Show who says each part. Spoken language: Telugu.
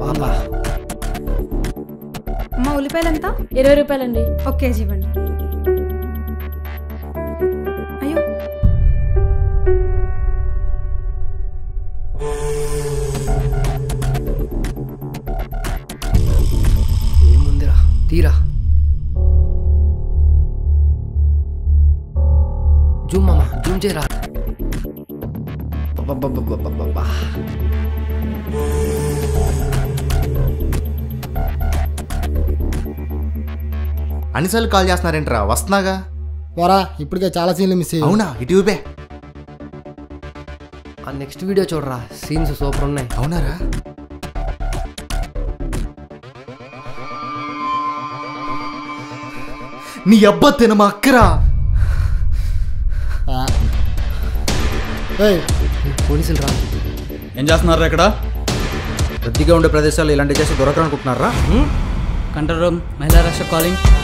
Speaker 1: అబ్బా.
Speaker 2: అమ్మ ఉల్లిపాయలు ఎంత
Speaker 3: ఇరవై రూపాయలండి
Speaker 2: ఒక కేజీ ఇవ్వండి అయ్యో
Speaker 1: ఏముందిరా తీరా జూమ్ మామ జూమ్ చేయరా అబ్బబ్బబ్బబ్బబ్బబ్బా.
Speaker 4: అన్నిసార్లు కాల్ చేస్తున్నారేంట్రా వస్తున్నాగా
Speaker 5: వరా ఇప్పటికే చాలా సీన్లు మిస్ అయ్యావు
Speaker 4: అవునా ఇటు ఇవ్వే
Speaker 1: ఆ నెక్స్ట్ వీడియో చూడరా సీన్స్ సూపర్ ఉన్నాయి
Speaker 4: అవునారా నీ అబ్బా తిన మా అక్కరా
Speaker 5: ఆ. ఏయ్,
Speaker 1: పోలీసులు రా
Speaker 6: ఏం చేస్తున్నారా ఇక్కడ
Speaker 7: రద్దీగా ఉండే ప్రదేశాలు ఇలాంటి చేసి దొరకరనుకుంటున్నారా
Speaker 8: కంట్రోల్ రూమ్ మహిళా రాష్ట్ర కాలింగ్